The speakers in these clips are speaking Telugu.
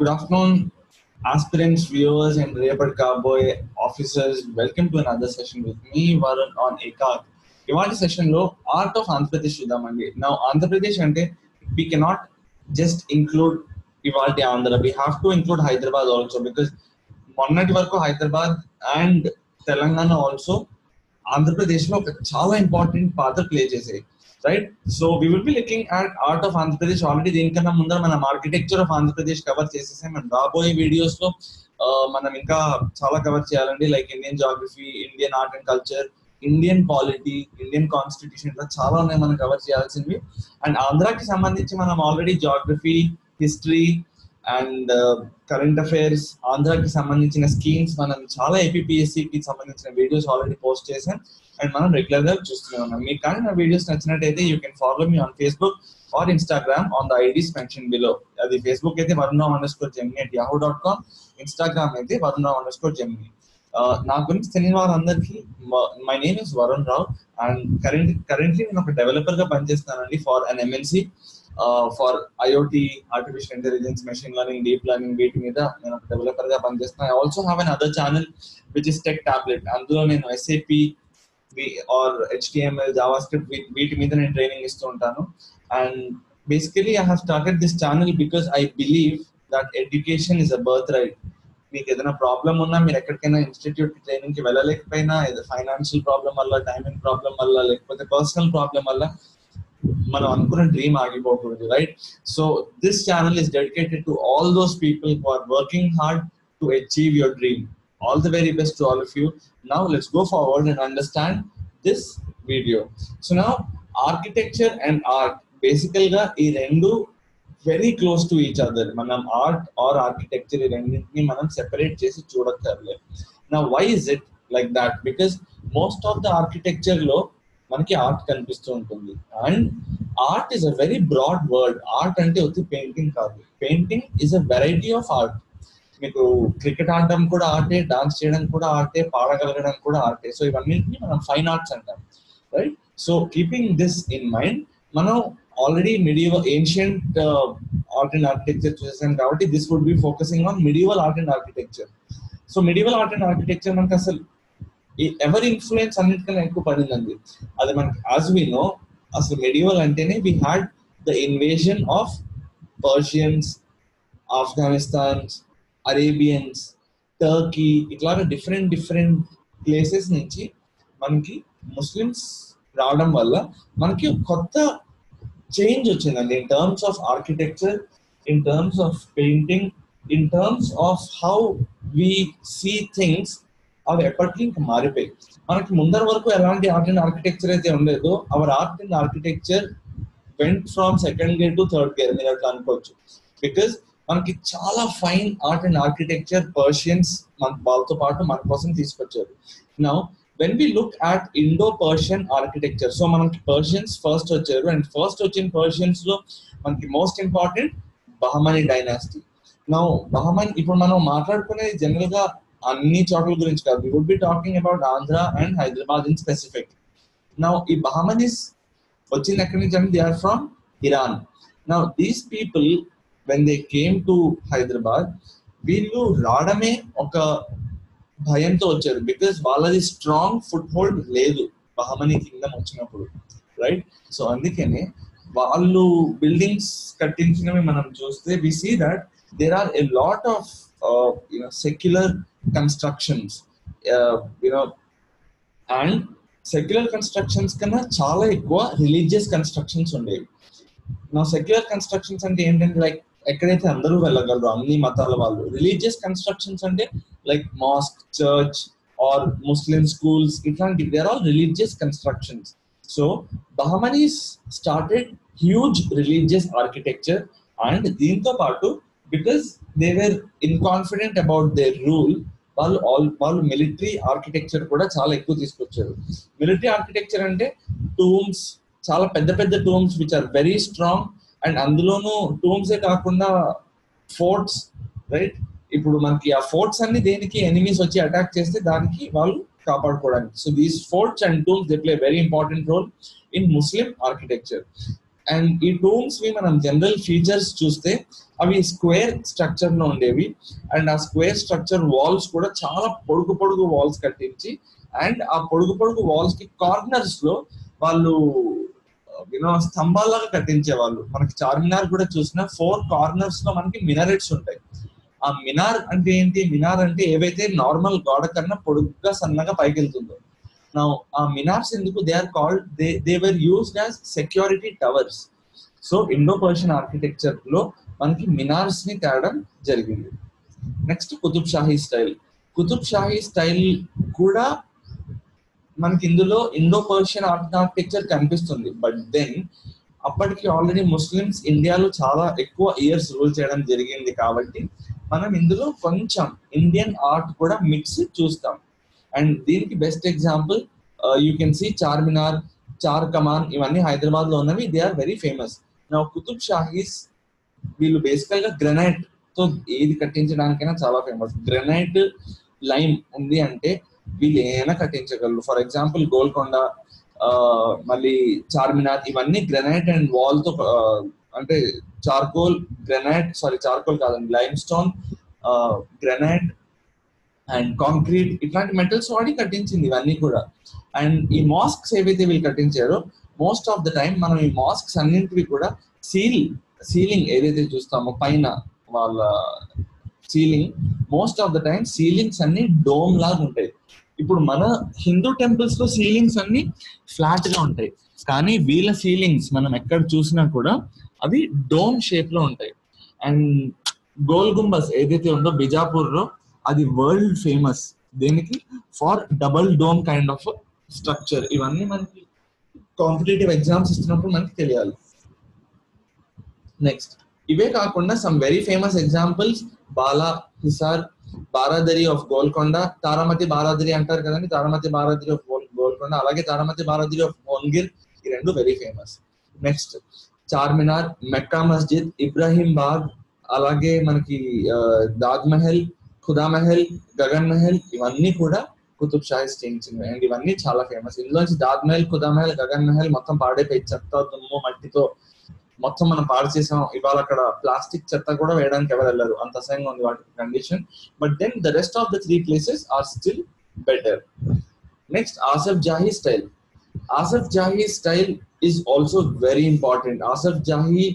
Good afternoon, aspirants, viewers, and రేపటి కాబోయే officers welcome to another session with me, Varun on ECAG. ఇవాళ సెషన్ లో ఆర్ట్ ఆఫ్ ఆంధ్రప్రదేశ్ చూద్దామండి నా ఆంధ్రప్రదేశ్ అంటే వీ కెనాట్ జస్ట్ ఇంక్లూడ్ ఇవాళ Andhra we have to include Hyderabad also because మొన్నటి వరకు హైదరాబాద్ అండ్ తెలంగాణ ఆల్సో ఆంధ్రప్రదేశ్ లో ఒక చాలా ఇంపార్టెంట్ పాత్ర ప్లే చేసాయి right so we will be looking at art of Andhra Pradesh already దీనికన్నా ముందర మనం ఆర్కిటెక్చర్ ఆఫ్ ఆంధ్రప్రదేశ్ కవర్ చేసేసాం మనం రాబోయే వీడియోస్ లో ఆ, మనం ఇంకా చాలా కవర్ చేయాలండి like Indian geography Indian art and culture Indian polity Indian constitution ఇట్లా చాలా ఉన్నాయి మనం కవర్ చేయాల్సింవి అండ్ ఆంధ్రాకి సంబంధించి మనం already geography history and current affairs ఆంధ్రాకి సంబంధించిన స్కీమ్స్ మనం చాలా APPSC కి సంబంధించిన వీడియోస్ ఆల్రెడీ పోస్ట్ చేసాం అండ్ మనం రెగ్యులర్ గా చూస్తూనే ఉన్నాం మీకు కానీ నా వీడియోస్ నచ్చినట్టయితే you can follow me on Facebook or Instagram on the IDs mention below అది ఫేస్బుక్ అయితే Varun underscore Gemini at Yahoo dot com Instagram అయితే వరుణ అండర్ స్కోర్ జెమ్ని నా గురించి తెలియని వారందరికీ my name is Varun Rao and current currently నేను ఒక డెవలపర్ గా పనిచేస్తానండి for an MNC for IoT artificial intelligence machine learning deep learning వీటి మీద నేను ఒక డెవలపర్ గా పనిచేస్తాను I also have an other channel which is tech tablet అందులో నేను SAP or HTML JavaScript వీటి మీద నేను ట్రైనింగ్ ఇస్తూ ఉంటాను and basically I have started this channel because I believe that education is a birthright మీకు ఏదైనా ప్రాబ్లం ఉన్నా మీరు ఎక్కడికైనా ఇన్స్టిట్యూట్ ట్రైనింగ్ కి వెళ్ళలేకపోయినా ఏదో ఫైనాన్షియల్ ప్రాబ్లం వల్ల టైమింగ్ ప్రాబ్లం వల్ల లేకపోతే పర్సనల్ ప్రాబ్లం వల్ల మనం అనుకున్న డ్రీమ్ ఆగిపోకూడదు right so this channel is dedicated to all those people who are working hard to achieve your dream all the very best to all of you now let's go forward and understand this video so now architecture and art basic గా ఈ రెండు very close to each other మనం ఆర్ట్ ఆర్ ఆర్కిటెక్చర్ ఈ రెండింటిని మనం సెపరేట్ చేసి చూడక్కర్లేదు నా why is it like that because most of the architecture లో మనకి ఆర్ట్ కనిపిస్తూ ఉంటుంది and art is a very broad word art అంటే వచ్చి పెయింటింగ్ కాదు painting is a variety of art మీకు క్రికెట్ ఆడడం కూడా ఆర్టే డాన్స్ చేయడం కూడా ఆర్టే పాడగలగడం కూడా ఆర్టే సో ఇవన్నింటినీ మనం ఫైన్ ఆర్ట్స్ అంటాం right so keeping this in mind మనం already medieval ancient art and architecture చూసాం కాబట్టి this would be focusing on medieval art and architecture so medieval art and architecture మనకి అసలు ఈ- ఎవరి ఇన్ఫ్లుయెన్స్ అన్నిటికన్నా ఎక్కువ పడిందండి అది మనకి యాజ్ వి నో అసలు మెడివల్ అంటేనే we had the invasion of Persians Afghanistans Arabians Turkey ఇట్లాగా డిఫరెంట్ డిఫరెంట్ ప్లేసెస్ నుంచి మనకి ముస్లిమ్స్ రావడం వల్ల మనకి ఒక కొత్త చేంజ్ వచ్చిందండి in terms of architecture in terms of painting in terms of how we see things అవి ఎప్పటికీ ఇంకా మారిపోయి మనకి ముందర వరకు ఎలాంటి ఆర్ట్ అండ్ ఆర్కిటెక్చర్ అయితే ఉండేదో our art and architecture went from second gear to third gear మీరు అట్లా అనుకోవచ్చు బికాస్ మనకి చాలా fine art and architecture Persians మన వాళ్ళతో పాటు మన కోసం తీసుకొచ్చారు now when we look at Indo Persian architecture so మనకి పర్షియన్స్ ఫస్ట్ వచ్చారు అండ్ ఫస్ట్ వచ్చిన పర్షియన్స్ లో మనకి most important Bahmani dynasty now Bahman ఇప్పుడు మనం మాట్లాడుకునేది జనరల్ గా అన్ని చోట్ల గురించి కాదు we would be talking about Andhra and Hyderabad in specific now ఈ బహమనీస్ వచ్చింది ఎక్కడి నుంచి అంటే they are from Iran now these people when they came to Hyderabad వీళ్ళు రావడమే ఒక భయంతో వచ్చారు బికాస్ వాళ్ళది స్ట్రాంగ్ ఫుట్ హోల్డ్ లేదు బహమనీ కింగ్డమ్ వచ్చినప్పుడు రైట్ సో అందుకనే వాళ్ళు బిల్డింగ్స్ కట్టించినవి మనం చూస్తే we see that there are a lot of you know secular constructions you know and secular constructions కన్నా చాలా ఎక్కువ రిలీజియస్ కన్స్ట్రక్షన్స్ ఉండేవి నా సెక్యులర్ కన్స్ట్రక్షన్స్ అంటే ఏంటంటే లైక్ ఎక్కడైతే అందరూ వెళ్ళగలరు అన్ని మతాల వాళ్ళు రిలీజియస్ కన్స్ట్రక్షన్స్ అంటే like mosque church or Muslim schools ఇట్లాంటి there all religious constructions so Bahmanis started huge religious architecture and దీంతో పాటు because they were inconfident about their rule వాళ్ళు ఆల్ వాళ్ళు మిలిటరీ ఆర్కిటెక్చర్ కూడా చాలా ఎక్కువ తీసుకొచ్చారు మిలిటరీ ఆర్కిటెక్చర్ అంటే టూమ్స్ చాలా పెద్ద పెద్ద tombs which are very strong and అందులోనూ టూమ్సే కాకుండా ఫోర్ట్స్ రైట్ ఇప్పుడు మనకి ఆ ఫోర్ట్స్ అన్ని దేనికి ఎనిమీస్ వచ్చి అటాక్ చేస్తే దానికి వాళ్ళు కాపాడుకోవడానికి so these forts and tombs they play very important role in Muslim architecture and ఈ టూమ్స్ వి మనం జనరల్ ఫీచర్స్ చూస్తే అవి స్క్వేర్ స్ట్రక్చర్ లో ఉండేవి అండ్ ఆ స్క్వేర్ స్ట్రక్చర్ వాల్స్ కూడా చాలా పొడుగు పొడుగు వాల్స్ కట్టించి అండ్ ఆ పొడుగు పొడుగు వాల్స్ కి కార్నర్స్ లో వాళ్ళు యూనో స్తంభాల్లాగా కట్టించే వాళ్ళు మనకి చార్మినార్ కూడా చూసిన ఫోర్ కార్నర్స్ లో మనకి మినరెట్స్ ఉంటాయి ఆ మినార్ అంటే ఏంటి మినార్ అంటే ఏవైతే నార్మల్ గోడ కన్నా పొడుగ్గా సన్నగా పైకి వెళ్తుందో నా ఆ మినార్స్ ఎందుకు they are called they they were used as security towers so Indo Persian architecture లో మనకి మినార్స్ ని తేవడం జరిగింది next Qutub Shahi style Qutub Shahi style కూడా మనకి ఇందులో ఇండో పర్షియన్ ఆర్కిటెక్చర్ కనిపిస్తుంది బట్ దెన్ అప్పటికి ఆల్రెడీ ముస్లిమ్స్ ఇండియాలో చాలా ఎక్కువ ఇయర్స్ రూల్ చేయడం జరిగింది కాబట్టి మనం ఇందులో కొంచెం ఇండియన్ ఆర్ట్ కూడా మిక్స్ చూస్తాం అండ్ దీనికి best example you can see Charminar Char Kaman ఇవన్నీ హైదరాబాద్ లో ఉన్నవి దే ఆర్ వెరీ ఫేమస్ నా కుతుబ్ షాహీస్ వీళ్ళు బేసికల్ గా గ్రనైట్ తో ఏది కట్టించడానికైనా చాలా ఫేమస్ గ్రనైట్ లైమ్ ఉంది అంటే వీళ్ళు ఏమైనా కట్టించగలరు ఫర్ ఎగ్జాంపుల్ గోల్కొండ ఆ, మళ్ళీ చార్మినార్ ఇవన్నీ గ్రనైట్ అండ్ వాల్ తో ఆ, అంటే చార్కోల్ గ్రనైట్ సారీ చార్కోల్ కాదండి limestone granite and concrete ఇట్లాంటి మెటల్స్ వాడి కట్టించింది ఇవన్నీ కూడా అండ్ ఈ మాస్క్స్ ఏవైతే వీళ్ళు కట్టించారో మోస్ట్ ఆఫ్ ద టైం మనం ఈ మాస్క్స్ అన్నింటివి కూడా సీల్ సీలింగ్ ఏదైతే చూస్తామో పైన వాళ్ళ ceiling most of the time ceilings అన్ని డోమ్ లాగా ఉంటాయి ఇప్పుడు మన హిందూ టెంపుల్స్ లో సీలింగ్స్ అన్ని ఫ్లాట్ గా ఉంటాయి కానీ వీళ్ళ సీలింగ్స్ మనం ఎక్కడ చూసినా కూడా అవి డోమ్ షేప్ లో ఉంటాయి అండ్ గోల్ గుంబస్ ఏదైతే ఉందో బిజాపూర్ లో అది వరల్డ్ ఫేమస్ దేనికి for double dome kind of structure ఇవన్నీ మనకి కాంపిటేటివ్ ఎగ్జామ్స్ ఇస్తున్నప్పుడు మనకి తెలియాలి నెక్స్ట్ ఇవే కాకుండా some very famous examples Bala Hisar Baradari of Golconda Taramati Baradari అంటారు కదండి తారామతి బారాదరి ఆఫ్ గోల్కొండ అలాగే తారామతి బారాదరి ఆఫ్ మోన్గిర్ ఈ రెండు very famous next Charminar Mecca Masjid Ibrahim Bagh అలాగే మనకి ఆ, దాద్ మహల్ ఖుదా మహల్ గగన్ మహల్ ఇవన్నీ కూడా కుతుబ్ షాహీ చేయించినవి అండ్ ఇవన్నీ చాలా ఫేమస్ ఇందులోంచి దాద్ మహల్ ఖుదా మహల్ గగన్ మహల్ మొత్తం పాడైపోయి చెత్త దుమ్ము మట్టితో మొత్తం మనం పాడు చేసాం ఇవాళ అక్కడ ప్లాస్టిక్ చెత్త కూడా వేయడానికి ఎవరు వెళ్ళరు అంత అసహ్యంగా ఉంది వాటి condition but then the rest of the three places are still better next Asaf Jahi style Asaf Jahi style is also very important Asaf Jahi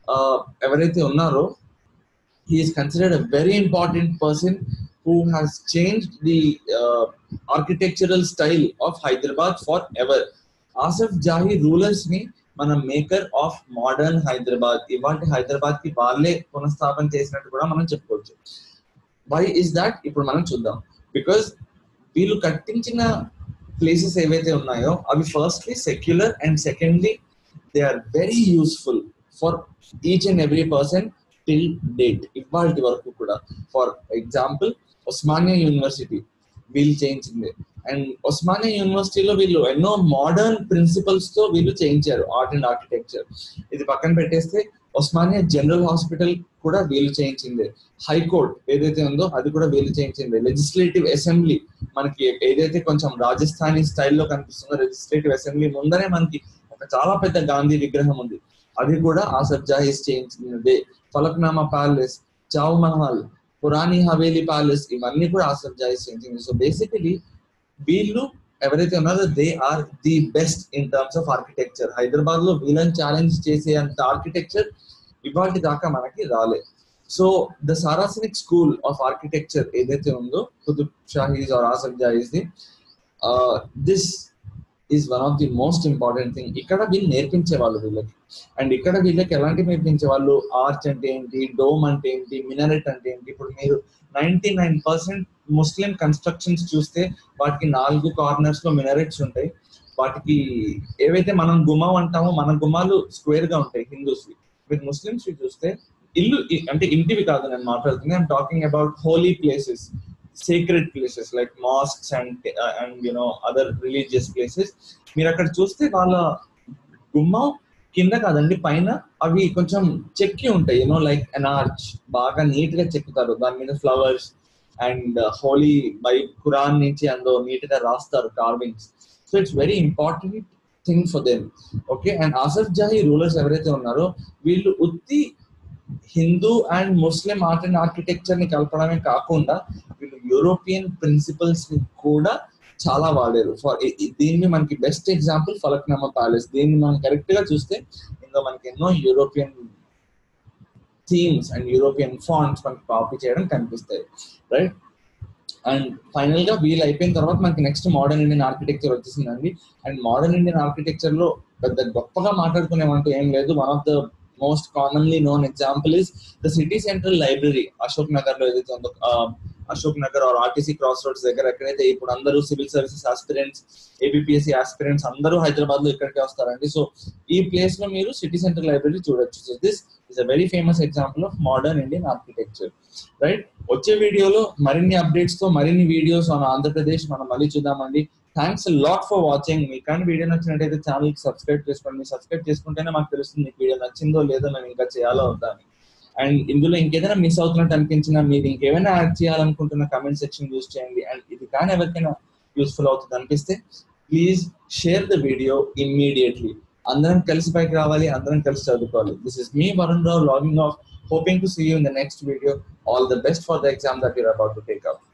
ఎవరైతే ఉన్నారో he is considered a very important person who has changed the uh, architectural style of Hyderabad forever. Asaf Jahi rulers ని మన మేకర్ ఆఫ్ మోడర్న్ హైదరాబాద్ ఇవాంటి హైదరాబాద్ కి వాళ్ళే పునఃస్థాపన చేసినట్టు కూడా మనం చెప్పుకోవచ్చు వై ఇస్ దాట్ ఇప్పుడు మనం చూద్దాం బికాస్ వీళ్ళు కట్టించిన ప్లేసెస్ ఏవైతే ఉన్నాయో అవి firstly secular and secondly they are very useful for each and every person till date ఇవాళ వరకు కూడా ఫర్ ఎగ్జాంపుల్ ఉస్మానియా యూనివర్సిటీ వీళ్ళు చేయించింది అండ్ ఉస్మానియా యూనివర్సిటీలో వీళ్ళు ఎన్నో మోడర్న్ ప్రిన్సిపల్స్ తో వీళ్ళు చేయించారు ఆర్ట్ అండ్ ఆర్కిటెక్చర్ ఇది పక్కన పెట్టేస్తే ఉస్మానియా జనరల్ హాస్పిటల్ కూడా వీళ్ళు చేయించింది హైకోర్ట్ ఏదైతే ఉందో అది కూడా వీళ్ళు చేయించింది లెజిస్లేటివ్ అసెంబ్లీ మనకి ఏదైతే కొంచెం రాజస్థానీ స్టైల్లో కనిపిస్తుందో లెజిస్లేటివ్ అసెంబ్లీ ముందరే మనకి ఒక చాలా పెద్ద గాంధీ విగ్రహం ఉంది అది కూడా ఆసఫ్ జాహీస్ చేయించినదే ఫలక్నామా ప్యాలెస్ చావ్ మహల్ పురాణి హవేలీ ప్యాలెస్ ఇవన్నీ కూడా ఆసఫ్ జాహీస్ చేయించింది సో బేసికలీ వీళ్ళు ఎవరైతే ఉన్నారో they are the best in terms of architecture Hyderabad లో వీళ్ళని ఛాలెంజ్ చేసే అంత ఆర్కిటెక్చర్ ఇవాటి దాకా మనకి రాలేదు so the saracenic school of architecture ఏదైతే ఉందో Qutub Shahis or Asaf Jahis the this is one of the most important thing ఇక్కడ వీళ్ళు నేర్పించే వాళ్ళు వీళ్ళకి అండ్ ఇక్కడ వీళ్ళకి ఎలాంటి నేర్పించే వాళ్ళు ఆర్చ్ అంటే ఏంటి డోమ్ అంటే ఏంటి మినరెట్ అంటే ఏంటి ఇప్పుడు మీరు ninety nine percent Muslim constructions చూస్తే వాటికి నాలుగు కార్నర్స్ లో మినరెట్స్ ఉంటాయి వాటికి ఏవైతే మనం గుమ్మం అంటామో మన గుమ్మాలు స్క్వేర్ గా ఉంటాయి హిందూస్ మీరు ముస్లిమ్స్ చూస్తే ఇల్లు ఇ- అంటే ఇంటివి కాదు నేను మాట్లాడుతుంది I'm talking about holy places secret places like mosques and and you know other religious places మీరు అక్కడ చూస్తే వాళ్ళ గుమ్మం కింద కాదండి పైన అవి కొంచెం చెక్కి ఉంటాయి యూనో లైక్ అన్ ఆర్చ్ బాగా నీట్ గా చెక్కుతారు దాని మీద flowers and holy by Quran నుంచి అందులో నీట్ గా రాస్తారు carvings so it's very important thing for them okay and Asaf Jahi rulers ఎవరైతే ఉన్నారో వీళ్ళు ఉత్తి Hindu and Muslim art and architecture ని కలపడమే కాకుండా వీళ్ళు యూరోపియన్ ప్రిన్సిపల్స్ ని కూడా చాలా వాడారు ఫర్ దీన్ని మనకి బెస్ట్ ఎగ్జాంపుల్ ఫలక్నామా ప్యాలెస్ దీన్ని మనం కరెక్ట్ గా చూస్తే ఇందులో మనకి ఎన్నో European themes and European fonts మనకి కాపీ చేయడం కనిపిస్తాయి రైట్ అండ్ ఫైనల్ గా వీల్ అయిపోయిన తర్వాత మనకి నెక్స్ట్ మోడర్న్ ఇండియన్ ఆర్కిటెక్చర్ వచ్చేసిందండి అండ్ మోడర్న్ ఇండియన్ ఆర్కిటెక్చర్ లో పెద్ద గొప్పగా మాట్లాడుకునేమంటూ ఏం లేదు one of the most commonly known example is the city central library Ashok Nagar లో ఏదైతే ఉందో Ashok Nagar or RTC cross roads దగ్గర ఎక్కడైతే ఇప్పుడు అందరూ civil services aspirants APPSC aspirants అందరూ హైదరాబాద్ లో ఇక్కడికే వస్తారండి సో ఈ ప్లేస్ లో మీరు సిటీ సెంట్రల్ లైబ్రరీ చూడొచ్చు so this is a very famous example of modern Indian architecture right వచ్చే వీడియోలో మరిన్ని అప్డేట్స్ తో మరిన్ని వీడియోస్ ఆన్ ఆంధ్రప్రదేశ్ మనం మళ్ళీ చూద్దామండి థ్యాంక్స్ లాట్ ఫర్ వాచింగ్ మీకు కానీ వీడియో నచ్చినట్టయితే ఛానల్ సబ్స్క్రైబ్ చేసుకోండి సబ్స్క్రైబ్ చేసుకుంటేనే మాకు తెలుస్తుంది మీకు వీడియో నచ్చిందో లేదో మేము ఇంకా చేయాలో వద్దా అని అండ్ ఇందులో ఇంకేదైనా మిస్ అవుతున్నట్టు అనిపించినా మీరు ఇంకేమైనా యాడ్ చేయాలనుకుంటున్న కమెంట్ సెక్షన్ యూస్ చేయండి అండ్ ఇది కానీ ఎవరికైనా యూస్ఫుల్ అవుతుంది అనిపిస్తే please share the video immediately అందరం కలిసి పైకి రావాలి అందరం కలిసి చదువుకోవాలి this is me Varun Rao logging off hoping to see you in the next video all the best for the exam that you're about to take up